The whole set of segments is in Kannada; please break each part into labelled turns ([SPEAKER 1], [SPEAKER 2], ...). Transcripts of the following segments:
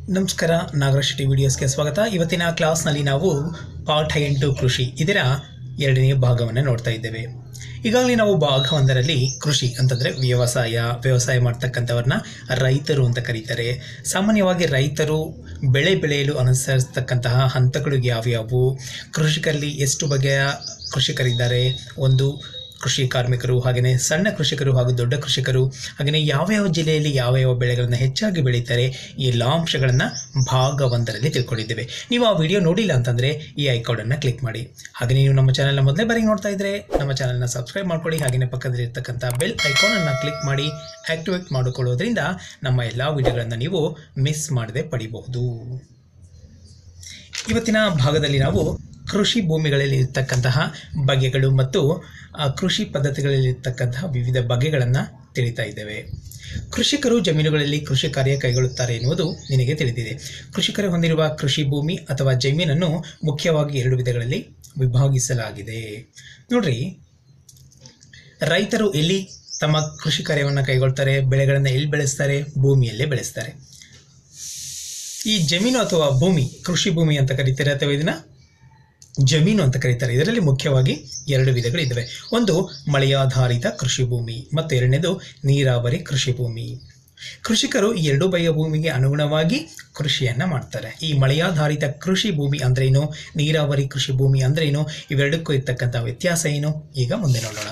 [SPEAKER 1] ನಮಸ್ಕಾರ ನಾಗರಾಜ್ ಶೆಟ್ಟಿ ವಿಡಿಯೋಸ್ಗೆ ಸ್ವಾಗತ ಇವತ್ತಿನ ಕ್ಲಾಸ್ನಲ್ಲಿ ನಾವು ಪಾಠ ಎಂಟು ಕೃಷಿ ಇದರ ಎರಡನೇ ಭಾಗವನ್ನು ನೋಡ್ತಾ ಇದ್ದೇವೆ ಈಗಾಗಲೇ ನಾವು ಭಾಗ ಒಂದರಲ್ಲಿ ಕೃಷಿ ಅಂತಂದರೆ ವ್ಯವಸಾಯ ವ್ಯವಸಾಯ ಮಾಡ್ತಕ್ಕಂಥವ್ರನ್ನ ರೈತರು ಅಂತ ಕರೀತಾರೆ ಸಾಮಾನ್ಯವಾಗಿ ರೈತರು ಬೆಳೆ ಬೆಳೆಯಲು ಅನುಸರಿಸ್ತಕ್ಕಂತಹ ಹಂತಗಳು ಯಾವ್ಯಾವು ಕೃಷಿಕರಲ್ಲಿ ಎಷ್ಟು ಬಗೆಯ ಕೃಷಿಕರಿದ್ದಾರೆ ಒಂದು ಕೃಷಿ ಕಾರ್ಮಿಕರು ಹಾಗೆಯೇ ಸಣ್ಣ ಕೃಷಿಕರು ಹಾಗೂ ದೊಡ್ಡ ಕೃಷಿಕರು ಹಾಗೆಯೇ ಯಾವ ಯಾವ ಜಿಲ್ಲೆಯಲ್ಲಿ ಯಾವ ಯಾವ ಬೆಳೆಗಳನ್ನು ಹೆಚ್ಚಾಗಿ ಬೆಳೀತಾರೆ ಈ ಎಲ್ಲ ಅಂಶಗಳನ್ನು ಭಾಗ ಒಂದರಲ್ಲಿ ತಿಳ್ಕೊಂಡಿದ್ದೇವೆ ನೀವು ಆ ವಿಡಿಯೋ ನೋಡಿಲ್ಲ ಅಂತಂದರೆ ಈ ಐಕಾರ್ಡನ್ನು ಕ್ಲಿಕ್ ಮಾಡಿ ಹಾಗೆ ನೀವು ನಮ್ಮ ಚಾನಲ್ನ ಮೊದಲೇ ಬಾರಿ ನೋಡ್ತಾ ಇದ್ದರೆ ನಮ್ಮ ಚಾನಲ್ನ ಸಬ್ಸ್ಕ್ರೈಬ್ ಮಾಡ್ಕೊಳ್ಳಿ ಹಾಗೆಯೇ ಪಕ್ಕದಲ್ಲಿರ್ತಕ್ಕಂಥ ಬೆಲ್ ಐಕಾನನ್ನು ಕ್ಲಿಕ್ ಮಾಡಿ ಆ್ಯಕ್ಟಿವೇಟ್ ಮಾಡಿಕೊಳ್ಳೋದ್ರಿಂದ ನಮ್ಮ ಎಲ್ಲ ವಿಡಿಯೋಗಳನ್ನು ನೀವು ಮಿಸ್ ಮಾಡದೆ ಪಡಿಬಹುದು ಇವತ್ತಿನ ಭಾಗದಲ್ಲಿ ನಾವು ಕೃಷಿ ಭೂಮಿಗಳಲ್ಲಿ ಇರ್ತಕ್ಕಂತಹ ಬಗೆಗಳು ಮತ್ತು ಆ, ಕೃಷಿ ಪದ್ಧತಿಗಳಲ್ಲಿ ಇರ್ತಕ್ಕಂತಹ ವಿವಿಧ ಬಗೆಗಳನ್ನು ತಿಳಿತಾ ಇದ್ದೇವೆ ಕೃಷಿಕರು ಜಮೀನುಗಳಲ್ಲಿ ಕೃಷಿ ಕಾರ್ಯ ಕೈಗೊಳ್ಳುತ್ತಾರೆ ಎನ್ನುವುದು ನಿನಗೆ ತಿಳಿದಿದೆ ಕೃಷಿಕರು ಹೊಂದಿರುವ ಕೃಷಿ ಭೂಮಿ ಅಥವಾ ಜಮೀನನ್ನು ಮುಖ್ಯವಾಗಿ ಎರಡು ವಿಧಗಳಲ್ಲಿ ವಿಭಾಗಿಸಲಾಗಿದೆ ನೋಡ್ರಿ ರೈತರು ಎಲ್ಲಿ ತಮ್ಮ ಕೃಷಿ ಕಾರ್ಯವನ್ನು ಕೈಗೊಳ್ತಾರೆ ಬೆಳೆಗಳನ್ನು ಎಲ್ಲಿ ಬೆಳೆಸ್ತಾರೆ ಭೂಮಿಯಲ್ಲೇ ಬೆಳೆಸ್ತಾರೆ ಈ ಜಮೀನು ಅಥವಾ ಭೂಮಿ ಕೃಷಿ ಭೂಮಿ ಅಂತ ಕರೀತಾರೆ ಅಥವಾ ಇದನ್ನ ಜಮೀನು ಅಂತ ಕರೀತಾರೆ ಇದರಲ್ಲಿ ಮುಖ್ಯವಾಗಿ ಎರಡು ವಿಧಗಳಿದ್ದಾವೆ ಒಂದು ಮಳೆಯಾಧಾರಿತ ಕೃಷಿ ಭೂಮಿ ಮತ್ತು ಎರಡನೇದು ನೀರಾವರಿ ಕೃಷಿ ಭೂಮಿ ಕೃಷಿಕರು ಈ ಎರಡು ಬಗೆಯ ಭೂಮಿಗೆ ಅನುಗುಣವಾಗಿ ಕೃಷಿಯನ್ನ ಮಾಡ್ತಾರೆ ಈ ಮಳೆಯಾಧಾರಿತ ಕೃಷಿ ಭೂಮಿ ಅಂದ್ರೇನು ನೀರಾವರಿ ಕೃಷಿ ಭೂಮಿ ಅಂದ್ರೇನು ಇವೆರಡಕ್ಕೂ ಇರ್ತಕ್ಕಂಥ ವ್ಯತ್ಯಾಸ ಏನು ಈಗ ಮುಂದೆ ನೋಡೋಣ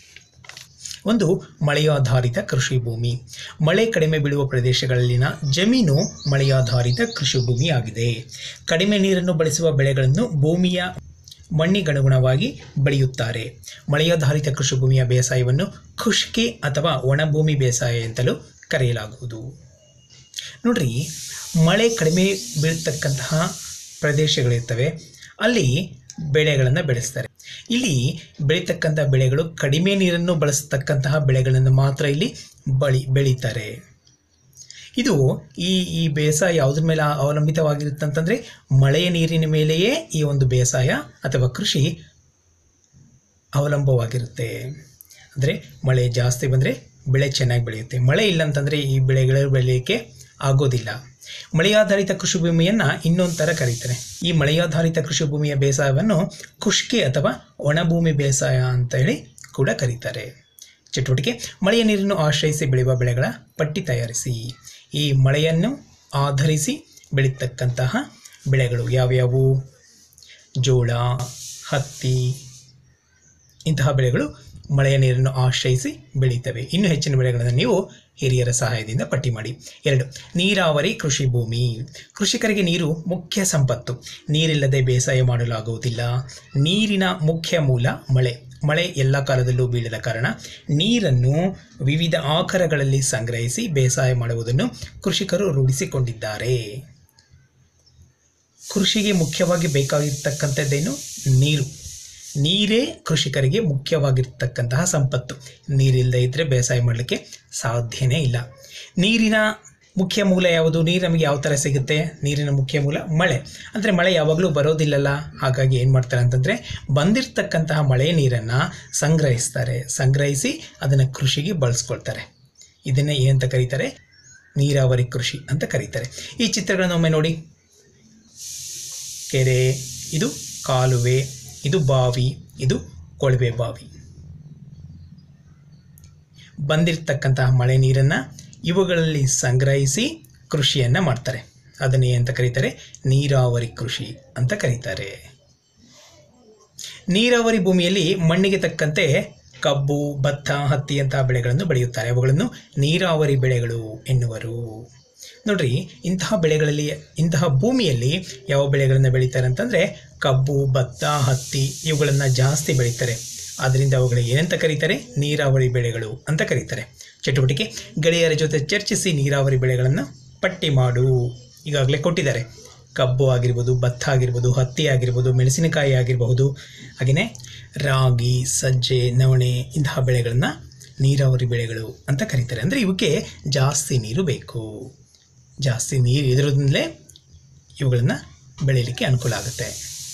[SPEAKER 1] ಒಂದು ಮಳೆಯಾಧಾರಿತ ಕೃಷಿ ಭೂಮಿ ಮಳೆ ಕಡಿಮೆ ಬೀಳುವ ಪ್ರದೇಶಗಳಲ್ಲಿನ ಜಮೀನು ಮಳೆಯಾಧಾರಿತ ಕೃಷಿ ಭೂಮಿ ಆಗಿದೆ ಕಡಿಮೆ ನೀರನ್ನು ಬಳಸುವ ಬೆಳೆಗಳನ್ನು ಭೂಮಿಯ ಮಣ್ಣಿಗನುಗುಣವಾಗಿ ಬೆಳೆಯುತ್ತಾರೆ ಮಳೆಯಾಧಾರಿತ ಕೃಷಿ ಭೂಮಿಯ ಬೇಸಾಯವನ್ನು ಖುಷ್ಕಿ ಅಥವಾ ಒಣಭೂಮಿ ಬೇಸಾಯ ಅಂತಲೂ ಕರೆಯಲಾಗುವುದು ನೋಡ್ರಿ ಮಳೆ ಕಡಿಮೆ ಬೀಳ್ತಕ್ಕಂತಹ ಪ್ರದೇಶಗಳಿರ್ತವೆ ಅಲ್ಲಿ ಬೆಳೆಗಳನ್ನು ಬೆಳೆಸ್ತಾರೆ ಇಲ್ಲಿ ಬೆಳೀತಕ್ಕಂಥ ಬೆಳೆಗಳು ಕಡಿಮೆ ನೀರನ್ನು ಬಳಸತಕ್ಕಂತಹ ಬೆಳೆಗಳನ್ನು ಮಾತ್ರ ಇಲ್ಲಿ ಬಳಿ ಬೆಳೀತಾರೆ ಇದು ಈ ಈ ಬೇಸಾಯ ಯಾವುದ್ರ ಮೇಲೆ ಅವಲಂಬಿತವಾಗಿರುತ್ತಂತಂದರೆ ಮಳೆಯ ನೀರಿನ ಮೇಲೆಯೇ ಈ ಒಂದು ಬೇಸಾಯ ಅಥವಾ ಕೃಷಿ ಅವಲಂಬವಾಗಿರುತ್ತೆ ಅಂದರೆ ಮಳೆ ಜಾಸ್ತಿ ಬಂದರೆ ಬೆಳೆ ಚೆನ್ನಾಗಿ ಬೆಳೆಯುತ್ತೆ ಮಳೆ ಇಲ್ಲ ಅಂತಂದರೆ ಈ ಬೆಳೆಗಳು ಬೆಳೆಯಲಿಕ್ಕೆ ಆಗೋದಿಲ್ಲ ಮಳೆಯಾಧಾರಿತ ಕೃಷಿ ಭೂಮಿಯನ್ನು ಇನ್ನೊಂದು ಥರ ಕರೀತಾರೆ ಈ ಮಳೆಯಾಧಾರಿತ ಕೃಷಿ ಭೂಮಿಯ ಬೇಸಾಯವನ್ನು ಖುಷ್ಕಿ ಅಥವಾ ಒಣಭೂಮಿ ಬೇಸಾಯ ಅಂತ ಹೇಳಿ ಕೂಡ ಕರೀತಾರೆ ಚಟುವಟಿಕೆ ಮಳೆಯ ನೀರನ್ನು ಆಶ್ರಯಿಸಿ ಬೆಳೆಯುವ ಬೆಳೆಗಳ ಪಟ್ಟಿ ತಯಾರಿಸಿ ಈ ಮಳೆಯನ್ನು ಆಧರಿಸಿ ಬೆಳೀತಕ್ಕಂತಹ ಬೆಳೆಗಳು ಯಾವ್ಯಾವು ಜೋಳ ಹತ್ತಿ ಇಂತಹ ಬೆಳೆಗಳು ಮಳೆಯ ನೀರನ್ನು ಆಶ್ರಯಿಸಿ ಬೆಳೀತವೆ ಇನ್ನು ಹೆಚ್ಚಿನ ಬೆಳೆಗಳನ್ನು ನೀವು ಹಿರಿಯರ ಸಹಾಯದಿಂದ ಪಟ್ಟಿ ಮಾಡಿ ಎರಡು ನೀರಾವರಿ ಕೃಷಿ ಭೂಮಿ ಕೃಷಿಕರಿಗೆ ನೀರು ಮುಖ್ಯ ಸಂಪತ್ತು ನೀರಿಲ್ಲದೆ ಬೇಸಾಯ ಮಾಡಲಾಗುವುದಿಲ್ಲ ನೀರಿನ ಮುಖ್ಯ ಮೂಲ ಮಳೆ ಮಳೆ ಎಲ್ಲ ಕಾಲದಲ್ಲೂ ಬೀಳದ ಕಾರಣ ನೀರನ್ನು ವಿವಿಧ ಆಕಾರಗಳಲ್ಲಿ ಸಂಗ್ರಹಿಸಿ ಬೇಸಾಯ ಮಾಡುವುದನ್ನು ಕೃಷಿಕರು ರೂಢಿಸಿಕೊಂಡಿದ್ದಾರೆ ಕೃಷಿಗೆ ಮುಖ್ಯವಾಗಿ ಬೇಕಾಗಿರ್ತಕ್ಕಂಥದ್ದೇನು ನೀರು ನೀರೇ ಕೃಷಿಕರಿಗೆ ಮುಖ್ಯವಾಗಿರ್ತಕ್ಕಂತಹ ಸಂಪತ್ತು ನೀರಿಲ್ಲದೆ ಇದ್ದರೆ ಬೇಸಾಯ ಮಾಡಲಿಕ್ಕೆ ಸಾಧ್ಯನೇ ಇಲ್ಲ ನೀರಿನ ಮುಖ್ಯ ಮೂಲ ಯಾವುದು ನೀರು ನಮಗೆ ಯಾವ ಥರ ಸಿಗುತ್ತೆ ನೀರಿನ ಮುಖ್ಯ ಮೂಲ ಮಳೆ ಅಂದರೆ ಮಳೆ ಯಾವಾಗಲೂ ಬರೋದಿಲ್ಲಲ್ಲ ಹಾಗಾಗಿ ಏನು ಮಾಡ್ತಾರೆ ಅಂತಂದರೆ ಬಂದಿರತಕ್ಕಂತಹ ಮಳೆ ನೀರನ್ನು ಸಂಗ್ರಹಿಸ್ತಾರೆ ಸಂಗ್ರಹಿಸಿ ಅದನ್ನು ಕೃಷಿಗೆ ಬಳಸ್ಕೊಳ್ತಾರೆ ಇದನ್ನೇ ಏನಂತ ಕರೀತಾರೆ ನೀರಾವರಿ ಕೃಷಿ ಅಂತ ಕರೀತಾರೆ ಈ ಚಿತ್ರಗಳನ್ನು ಒಮ್ಮೆ ನೋಡಿ ಕೆರೆ ಇದು ಕಾಲುವೆ ಇದು ಬಾವಿ ಇದು ಕೊಳವೆ ಬಾವಿ ಬಂದಿರತಕ್ಕಂತಹ ಮಳೆ ನೀರನ್ನು ಇವುಗಳಲ್ಲಿ ಸಂಗ್ರಹಿಸಿ ಕೃಷಿಯನ್ನು ಮಾಡ್ತಾರೆ ಅದನ್ನೇ ಅಂತ ಕರೀತಾರೆ ನೀರಾವರಿ ಕೃಷಿ ಅಂತ ಕರೀತಾರೆ ನೀರಾವರಿ ಭೂಮಿಯಲ್ಲಿ ಮಣ್ಣಿಗೆ ತಕ್ಕಂತೆ ಕಬ್ಬು ಭತ್ತ ಹತ್ತಿ ಅಂತಹ ಬೆಳೆಗಳನ್ನು ಬೆಳೆಯುತ್ತಾರೆ ಅವುಗಳನ್ನು ನೀರಾವರಿ ಬೆಳೆಗಳು ಎನ್ನುವರು ನೋಡ್ರಿ ಇಂತಹ ಬೆಳೆಗಳಲ್ಲಿ ಇಂತಹ ಭೂಮಿಯಲ್ಲಿ ಯಾವ ಬೆಳೆಗಳನ್ನು ಬೆಳೀತಾರೆ ಅಂತಂದರೆ ಕಬ್ಬು ಭತ್ತ ಹತ್ತಿ ಇವುಗಳನ್ನು ಜಾಸ್ತಿ ಬೆಳೀತಾರೆ ಆದ್ದರಿಂದ ಅವುಗಳಿಗೆ ಏನಂತ ಕರೀತಾರೆ ನೀರಾವರಿ ಬೆಳೆಗಳು ಅಂತ ಕರೀತಾರೆ ಚಟುವಟಿಕೆ ಗೆಳೆಯರ ಜೊತೆ ಚರ್ಚಿಸಿ ನೀರಾವರಿ ಬೆಳೆಗಳನ್ನು ಪಟ್ಟಿ ಮಾಡು ಈಗಾಗಲೇ ಕೊಟ್ಟಿದ್ದಾರೆ ಕಬ್ಬು ಆಗಿರ್ಬೋದು ಭತ್ತ ಆಗಿರ್ಬೋದು ಹತ್ತಿ ಆಗಿರ್ಬೋದು ಮೆಣಸಿನಕಾಯಿ ಆಗಿರಬಹುದು ಹಾಗೆಯೇ ರಾಗಿ ಸಜ್ಜೆ ನವಣೆ ಇಂತಹ ಬೆಳೆಗಳನ್ನು ನೀರಾವರಿ ಬೆಳೆಗಳು ಅಂತ ಕರೀತಾರೆ ಅಂದರೆ ಇವಕ್ಕೆ ಜಾಸ್ತಿ ನೀರು ಬೇಕು ಜಾಸ್ತಿ ನೀರು ಇರೋದ್ರಿಂದಲೇ ಇವುಗಳನ್ನು ಬೆಳೀಲಿಕ್ಕೆ ಅನುಕೂಲ ಆಗುತ್ತೆ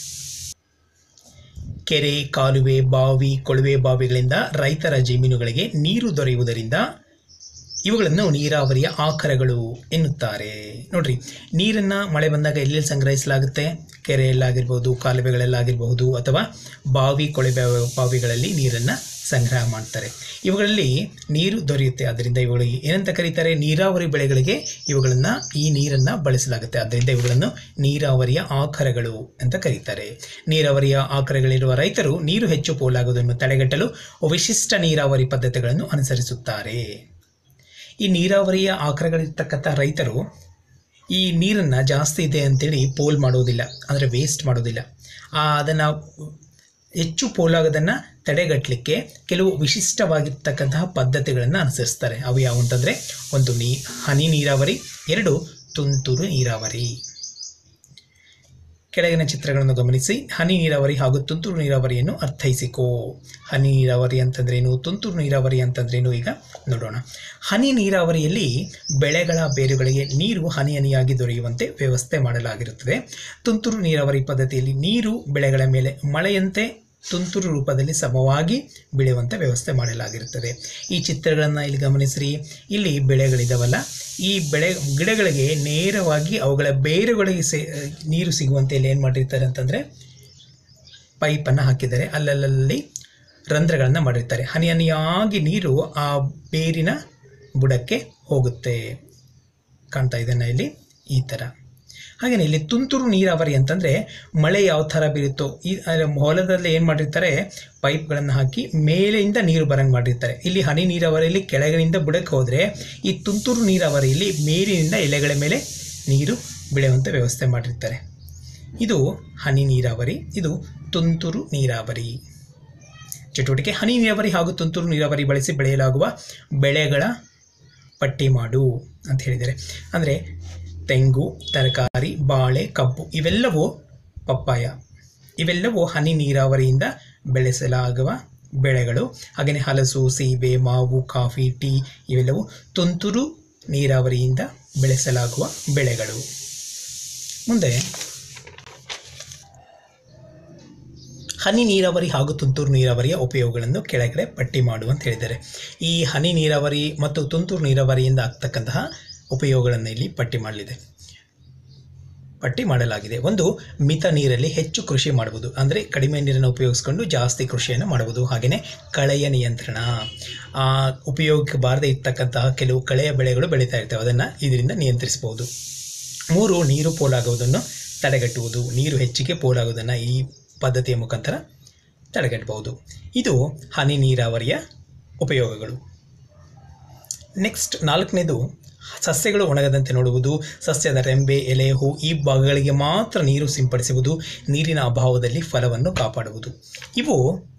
[SPEAKER 1] ಕೆರೆ ಕಾಲುವೆ ಬಾವಿ ಕೊಳವೆ ಬಾವಿಗಳಿಂದ ರೈತರ ಜಮೀನುಗಳಿಗೆ ನೀರು ದೊರೆಯುವುದರಿಂದ ಇವುಗಳನ್ನು ನೀರಾವರಿಯ ಆಕರಗಳು ಎನ್ನುತ್ತಾರೆ ನೋಡ್ರಿ ನೀರನ್ನು ಮಳೆ ಬಂದಾಗ ಎಲ್ಲೆಲ್ಲಿ ಸಂಗ್ರಹಿಸಲಾಗುತ್ತೆ ಕೆರೆಯಲ್ಲಾಗಿರ್ಬೋದು ಕಾಲುವೆಗಳಲ್ಲಾಗಿರಬಹುದು ಅಥವಾ ಬಾವಿ ಕೊಳೆ ಬಾವಿ- ಬಾವಿಗಳಲ್ಲಿ ನೀರನ್ನು ಸಂಗ್ರಹ ಮಾಡ್ತಾರೆ ಇವುಗಳಲ್ಲಿ ನೀರು ದೊರೆಯುತ್ತೆ ಆದ್ದರಿಂದ ಇವುಗಳಿಗೆ ಏನಂತ ಕರೀತಾರೆ ನೀರಾವರಿ ಬೆಳೆಗಳಿಗೆ ಇವುಗಳನ್ನು ಈ ನೀರನ್ನು ಬಳಸಲಾಗುತ್ತೆ ಆದ್ದರಿಂದ ಇವುಗಳನ್ನು ನೀರಾವರಿಯ ಆಕರಗಳು ಅಂತ ಕರೀತಾರೆ ನೀರಾವರಿಯ ಆಕರಗಳಿರುವ ರೈತರು ನೀರು ಹೆಚ್ಚು ಪೋಲಾಗುವುದನ್ನು ತಡೆಗಟ್ಟಲು ವಿಶಿಷ್ಟ ನೀರಾವರಿ ಪದ್ಧತಿಗಳನ್ನು ಅನುಸರಿಸುತ್ತಾರೆ ಈ ನೀರಾವರಿಯ ಆಕರಗಳಿರ್ತಕ್ಕಂಥ ರೈತರು ಈ ನೀರನ್ನು ಜಾಸ್ತಿ ಇದೆ ಅಂತೇಳಿ ಪೋಲ್ ಮಾಡೋದಿಲ್ಲ ಅಂದರೆ ವೇಸ್ಟ್ ಮಾಡೋದಿಲ್ಲ ಆ ಅದನ್ನು ಹೆಚ್ಚು ಪೋಲಾಗೋದನ್ನು ತಡೆಗಟ್ಟಲಿಕ್ಕೆ ಕೆಲವು ವಿಶಿಷ್ಟವಾಗಿರ್ತಕ್ಕಂತಹ ಪದ್ಧತಿಗಳನ್ನು ಅನುಸರಿಸ್ತಾರೆ ಅವು ಯಾವುವು ಅಂತಂದರೆ ಒಂದು ನೀ ಹನಿ ನೀರಾವರಿ ಎರಡು ತುಂತುರು ನೀರಾವರಿ ಕೆಳಗಿನ ಚಿತ್ರಗಳನ್ನು ಗಮನಿಸಿ ಹನಿ ನೀರಾವರಿ ಹಾಗೂ ತುಂತುರು ನೀರಾವರಿಯನ್ನು ಅರ್ಥೈಸಿಕೋ ಹನಿ ನೀರಾವರಿ ಅಂತಂದ್ರೇನು ತುಂತುರು ನೀರಾವರಿ ಅಂತಂದ್ರೇನು ಈಗ ನೋಡೋಣ ಹನಿ ನೀರಾವರಿಯಲ್ಲಿ ಬೆಳೆಗಳ ಬೇರುಗಳಿಗೆ ನೀರು ಹನಿ ಹನಿಯಾಗಿ ದೊರೆಯುವಂತೆ ವ್ಯವಸ್ಥೆ ಮಾಡಲಾಗಿರುತ್ತದೆ ತುಂತುರು ನೀರಾವರಿ ಪದ್ಧತಿಯಲ್ಲಿ ನೀರು ಬೆಳೆಗಳ ಮೇಲೆ ಮಳೆಯಂತೆ ತುಂತುರು ರೂಪದಲ್ಲಿ ಸಮವಾಗಿ ಬೀಳುವಂತೆ ವ್ಯವಸ್ಥೆ ಮಾಡಲಾಗಿರುತ್ತದೆ ಈ ಚಿತ್ರಗಳನ್ನು ಇಲ್ಲಿ ಗಮನಿಸಿರಿ ಇಲ್ಲಿ ಬೆಳೆಗಳಿದಾವಲ್ಲ ಈ ಬೆಳೆ ಗಿಡಗಳಿಗೆ ನೇರವಾಗಿ ಅವುಗಳ ಬೇರುಗಳಿಗೆ ಸೇ ನೀರು ಸಿಗುವಂತೆ ಇಲ್ಲಿ ಏನು ಮಾಡಿರ್ತಾರೆ ಅಂತಂದರೆ ಪೈಪನ್ನು ಹಾಕಿದ್ದಾರೆ ಅಲ್ಲಲ್ಲಿ ರಂಧ್ರಗಳನ್ನು ಮಾಡಿರ್ತಾರೆ ಹನಿ ಹನಿಯಾಗಿ ನೀರು ಆ ಬೇರಿನ ಬುಡಕ್ಕೆ ಹೋಗುತ್ತೆ ಕಾಣ್ತಾ ಇದೆನಾ ಇಲ್ಲಿ ಈ ಥರ ಹಾಗೆಯೇ ಇಲ್ಲಿ ತುಂತುರು ನೀರಾವರಿ ಅಂತಂದರೆ ಮಳೆ ಯಾವ ಥರ ಬೀರುತ್ತೋ ಈ ಅದ್ರ ಹೊಲದಲ್ಲಿ ಏನು ಮಾಡಿರ್ತಾರೆ ಪೈಪ್ಗಳನ್ನು ಹಾಕಿ ಮೇಲೆಯಿಂದ ನೀರು ಬರಂಗೆ ಮಾಡಿರ್ತಾರೆ ಇಲ್ಲಿ ಹನಿ ನೀರಾವರಿಯಲ್ಲಿ ಕೆಳಗಿನಿಂದ ಬುಡಕ್ಕೆ ಹೋದರೆ ಈ ತುಂತುರು ನೀರಾವರಿಯಲ್ಲಿ ಮೇಲಿನಿಂದ ಎಲೆಗಳ ಮೇಲೆ ನೀರು ಬೀಳುವಂಥ ವ್ಯವಸ್ಥೆ ಮಾಡಿರ್ತಾರೆ ಇದು ಹನಿ ನೀರಾವರಿ ಇದು ತುಂತುರು ನೀರಾವರಿ ಚಟುವಟಿಕೆ ಹನಿ ನೀರಾವರಿ ಹಾಗೂ ತುಂತುರು ನೀರಾವರಿ ಬಳಸಿ ಬೆಳೆಯಲಾಗುವ ಬೆಳೆಗಳ ಪಟ್ಟಿ ಮಾಡು ಅಂತ ಹೇಳಿದ್ದಾರೆ ಅಂದರೆ ತೆಂಗು ತರಕಾರಿ ಬಾಳೆ ಕಬ್ಬು ಇವೆಲ್ಲವೂ ಪಪ್ಪಾಯ ಇವೆಲ್ಲವೂ ಹನಿ ನೀರಾವರಿಯಿಂದ ಬೆಳೆಸಲಾಗುವ ಬೆಳೆಗಳು ಹಾಗೆಯೇ ಹಲಸು ಸೀಬೆ ಮಾವು ಕಾಫಿ ಟೀ ಇವೆಲ್ಲವೂ ತುಂತುರು ನೀರಾವರಿಯಿಂದ ಬೆಳೆಸಲಾಗುವ ಬೆಳೆಗಳು ಮುಂದೆ ಹನಿ ನೀರಾವರಿ ಹಾಗೂ ತುಂತುರು ನೀರಾವರಿಯ ಉಪಯೋಗಗಳನ್ನು ಕೆಳಗಡೆ ಪಟ್ಟಿ ಮಾಡು ಅಂತ ಹೇಳಿದ್ದಾರೆ ಈ ಹನಿ ನೀರಾವರಿ ಮತ್ತು ತುಂತುರು ನೀರಾವರಿಯಿಂದ ಆಗ್ತಕ್ಕಂತಹ ಉಪಯೋಗಗಳನ್ನು ಇಲ್ಲಿ ಪಟ್ಟಿ ಮಾಡಲಿದೆ ಪಟ್ಟಿ ಮಾಡಲಾಗಿದೆ ಒಂದು ಮಿತ ನೀರಲ್ಲಿ ಹೆಚ್ಚು ಕೃಷಿ ಮಾಡುವುದು ಅಂದರೆ ಕಡಿಮೆ ನೀರನ್ನು ಉಪಯೋಗಿಸ್ಕೊಂಡು ಜಾಸ್ತಿ ಕೃಷಿಯನ್ನು ಮಾಡುವುದು ಹಾಗೆಯೇ ಕಳೆಯ ನಿಯಂತ್ರಣ ಆ, ಉಪಯೋಗಕ್ಕೆ ಬಾರದೇ ಇರ್ತಕ್ಕಂತಹ ಕೆಲವು ಕಳೆಯ ಬೆಳೆಗಳು ಬೆಳೀತಾ ಇರ್ತವೆ ಅದನ್ನು ಇದರಿಂದ ನಿಯಂತ್ರಿಸಬಹುದು ಮೂರು ನೀರು ಪೋಲಾಗುವುದನ್ನು ತಡೆಗಟ್ಟುವುದು ನೀರು ಹೆಚ್ಚಿಗೆ ಪೋಲಾಗುವುದನ್ನು ಈ ಪದ್ಧತಿಯ ಮುಖಾಂತರ ತಡೆಗಟ್ಟಬಹುದು ಇದು ಹನಿ ನೀರಾವರಿಯ ಉಪಯೋಗಗಳು ನೆಕ್ಸ್ಟ್ ನಾಲ್ಕನೇದು ಸಸ್ಯಗಳು ಒಣಗದಂತೆ ನೋಡುವುದು ಸಸ್ಯದ ರೆಂಬೆ ಎಲೆ ಹೂ ಈ ಭಾಗಗಳಿಗೆ ಮಾತ್ರ ನೀರು ಸಿಂಪಡಿಸುವುದು ನೀರಿನ ಅಭಾವದಲ್ಲಿ ಫಲವನ್ನು ಕಾಪಾಡುವುದು ಇವು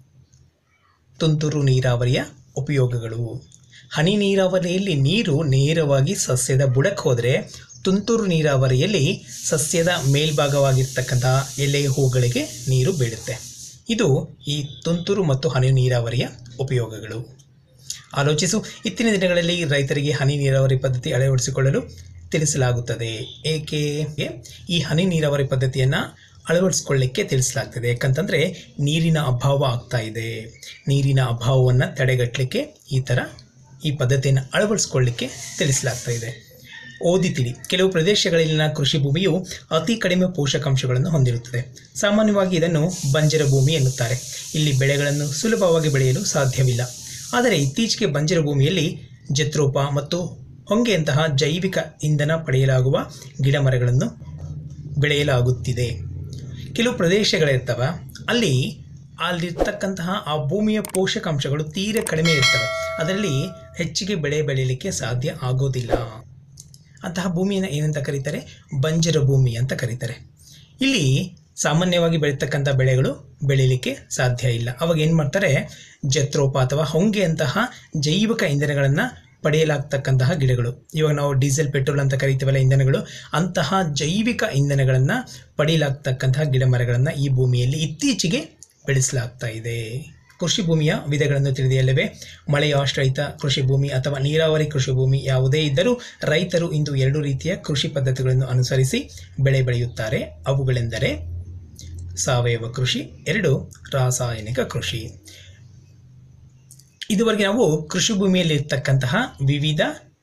[SPEAKER 1] ತುಂತುರು ನೀರಾವರಿಯ ಉಪಯೋಗಗಳು ಹನಿ ನೀರಾವರಿಯಲ್ಲಿ ನೀರು ನೇರವಾಗಿ ಸಸ್ಯದ ಬುಡಕ್ಕೆ ಹೋದರೆ ತುಂತುರು ನೀರಾವರಿಯಲ್ಲಿ ಸಸ್ಯದ ಮೇಲ್ಭಾಗವಾಗಿರ್ತಕ್ಕಂತಹ ಎಲೆ ಹೂಗಳಿಗೆ ನೀರು ಬೀಳುತ್ತೆ ಇದು ಈ ತುಂತುರು ಮತ್ತು ಹನಿ ನೀರಾವರಿಯ ಉಪಯೋಗಗಳು ಆಲೋಚಿಸು ಇತ್ತಿನ ದಿನಗಳಲ್ಲಿ ರೈತರಿಗೆ ಹನಿ ನೀರಾವರಿ ಪದ್ಧತಿ ಅಳವಡಿಸಿಕೊಳ್ಳಲು ತಿಳಿಸಲಾಗುತ್ತದೆ ಏಕೆ ಈ ಹನಿ ನೀರಾವರಿ ಪದ್ಧತಿಯನ್ನು ಅಳವಡಿಸಿಕೊಳ್ಳಿಕ್ಕೆ ತಿಳಿಸಲಾಗ್ತದೆ ಯಾಕಂತಂದರೆ ನೀರಿನ ಅಭಾವ ಆಗ್ತಾ ಇದೆ ನೀರಿನ ಅಭಾವವನ್ನು ತಡೆಗಟ್ಟಲಿಕ್ಕೆ ಈ ಥರ ಈ ಪದ್ಧತಿಯನ್ನು ಅಳವಡಿಸ್ಕೊಳ್ಳಿಕ್ಕೆ ತಿಳಿಸಲಾಗ್ತಾ ಇದೆ ಓದಿ ತಿಳಿ ಕೆಲವು ಪ್ರದೇಶಗಳಲ್ಲಿನ ಕೃಷಿ ಭೂಮಿಯು ಅತಿ ಕಡಿಮೆ ಪೋಷಕಾಂಶಗಳನ್ನು ಹೊಂದಿರುತ್ತದೆ ಸಾಮಾನ್ಯವಾಗಿ ಇದನ್ನು ಬಂಜರ ಭೂಮಿ ಎನ್ನುತ್ತಾರೆ ಇಲ್ಲಿ ಬೆಳೆಗಳನ್ನು ಸುಲಭವಾಗಿ ಬೆಳೆಯಲು ಸಾಧ್ಯವಿಲ್ಲ ಆದರೆ ಇತ್ತೀಚೆಗೆ ಬಂಜರ ಭೂಮಿಯಲ್ಲಿ ಜತ್ರೋಪ ಮತ್ತು ಹೊಂಗೆಯಂತಹ ಜೈವಿಕ ಇಂಧನ ಪಡೆಯಲಾಗುವ ಗಿಡಮರಗಳನ್ನು ಬೆಳೆಯಲಾಗುತ್ತಿದೆ ಕೆಲವು ಪ್ರದೇಶಗಳಿರ್ತವೆ ಅಲ್ಲಿ ಅಲ್ಲಿರ್ತಕ್ಕಂತಹ ಆ ಭೂಮಿಯ ಪೋಷಕಾಂಶಗಳು ತೀರ ಕಡಿಮೆ ಇರ್ತವೆ ಅದರಲ್ಲಿ ಹೆಚ್ಚಿಗೆ ಬೆಳೆ ಬೆಳೀಲಿಕ್ಕೆ ಸಾಧ್ಯ ಆಗೋದಿಲ್ಲ ಅಂತಹ ಭೂಮಿಯನ್ನು ಏನಂತ ಕರೀತಾರೆ ಬಂಜರ ಭೂಮಿ ಅಂತ ಕರೀತಾರೆ ಇಲ್ಲಿ ಸಾಮಾನ್ಯವಾಗಿ ಬೆಳೀತಕ್ಕಂಥ ಬೆಳೆಗಳು ಬೆಳೀಲಿಕ್ಕೆ ಸಾಧ್ಯ ಇಲ್ಲ ಅವಾಗ ಏನು ಮಾಡ್ತಾರೆ ಜತ್ರೋಪ ಅಥವಾ ಹೊಂಗೆಯಂತಹ ಜೈವಿಕ ಇಂಧನಗಳನ್ನು ಪಡೆಯಲಾಗ್ತಕ್ಕಂತಹ ಗಿಡಗಳು ಇವಾಗ ನಾವು ಡೀಸೆಲ್ ಪೆಟ್ರೋಲ್ ಅಂತ ಕರಿತೀವಲ್ಲ ಇಂಧನಗಳು ಅಂತಹ ಜೈವಿಕ ಇಂಧನಗಳನ್ನು ಪಡೆಯಲಾಗ್ತಕ್ಕಂತಹ ಗಿಡ ಮರಗಳನ್ನು ಈ ಭೂಮಿಯಲ್ಲಿ ಇತ್ತೀಚೆಗೆ ಬೆಳೆಸಲಾಗ್ತಾ ಇದೆ ಕೃಷಿ ಭೂಮಿಯ ವಿಧಗಳನ್ನು ತಿಳಿದೆಯಲ್ಲವೇ ಮಳೆಯಾಶ್ರಯಿತ ಕೃಷಿ ಭೂಮಿ ಅಥವಾ ನೀರಾವರಿ ಕೃಷಿ ಭೂಮಿ ಯಾವುದೇ ಇದ್ದರೂ ರೈತರು ಇಂದು ಎರಡು ರೀತಿಯ ಕೃಷಿ ಪದ್ಧತಿಗಳನ್ನು ಅನುಸರಿಸಿ ಬೆಳೆ ಬೆಳೆಯುತ್ತಾರೆ ಅವುಗಳೆಂದರೆ ಸಾವಯವ ಕೃಷಿ ಎರಡು ರಾಸಾಯನಿಕ ಕೃಷಿ ಇದುವರೆಗೆ ನಾವು ಕೃಷಿ ಭೂಮಿಯಲ್ಲಿ ಇರ್ತಕ್ಕಂತಹ ವಿವಿಧ